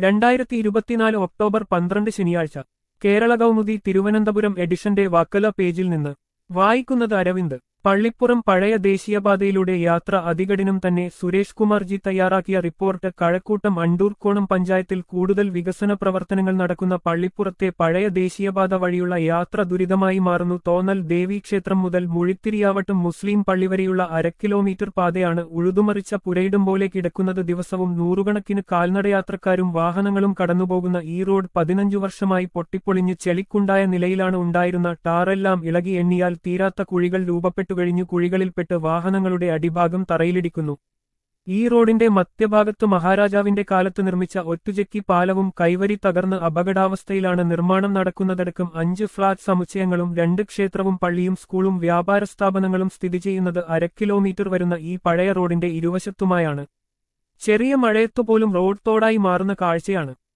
രണ്ടായിരത്തി ഇരുപത്തിനാല് ഒക്ടോബർ പന്ത്രണ്ട് ശനിയാഴ്ച കേരള കൗമുദി തിരുവനന്തപുരം എഡിഷന്റെ വാക്കല പേജിൽ നിന്ന് വായിക്കുന്നത് അരവിന്ദ് പള്ളിപ്പുറം പഴയ ദേശീയപാതയിലൂടെ യാത്ര അതികഠിനം തന്നെ സുരേഷ് കുമാർ ജി തയ്യാറാക്കിയ റിപ്പോർട്ട് കഴക്കൂട്ടം അണ്ടൂർക്കോണം പഞ്ചായത്തിൽ കൂടുതൽ വികസന പ്രവർത്തനങ്ങൾ നടക്കുന്ന പള്ളിപ്പുറത്തെ പഴയ ദേശീയപാത വഴിയുള്ള യാത്ര ദുരിതമായി മാറുന്നു തോന്നൽ ദേവീക്ഷേത്രം മുതൽ മുഴിത്തിരിയാവട്ടം മുസ്ലിം പള്ളി വരെയുള്ള അര കിലോമീറ്റർ പാതയാണ് ഉഴുതുമറിച്ച പുരയിടം പോലെ കിടക്കുന്നത് ദിവസവും നൂറുകണക്കിന് കാൽനടയാത്രക്കാരും വാഹനങ്ങളും കടന്നുപോകുന്ന ഈ റോഡ് പതിനഞ്ചു വർഷമായി പൊട്ടിപ്പൊളിഞ്ഞ് ചെളിക്കുണ്ടായ നിലയിലാണ് ഉണ്ടായിരുന്ന ടാറെല്ലാം ഇളകി എണ്ണിയാൽ തീരാത്ത കുഴികൾ രൂപപ്പെട്ടു കഴിഞ്ഞു കുഴികളിൽപ്പെട്ട് വാഹനങ്ങളുടെ അടിഭാഗം തറയിലിടിക്കുന്നു ഈ റോഡിന്റെ മധ്യഭാഗത്ത് മഹാരാജാവിന്റെ കാലത്ത് നിർമ്മിച്ച ഒറ്റുചെക്കി പാലവും കൈവരി തകർന്ന് അപകടാവസ്ഥയിലാണ് നിർമ്മാണം നടക്കുന്നതടക്കം അഞ്ച് ഫ്ളാറ്റ് സമുച്ചയങ്ങളും രണ്ട് ക്ഷേത്രവും പള്ളിയും സ്കൂളും വ്യാപാര സ്ഥാപനങ്ങളും സ്ഥിതി ചെയ്യുന്നത് അര കിലോമീറ്റർ വരുന്ന ഈ പഴയ റോഡിന്റെ ഇരുവശത്തുമായാണ് ചെറിയ മഴയത്തുപോലും റോഡ് തോടായി മാറുന്ന കാഴ്ചയാണ്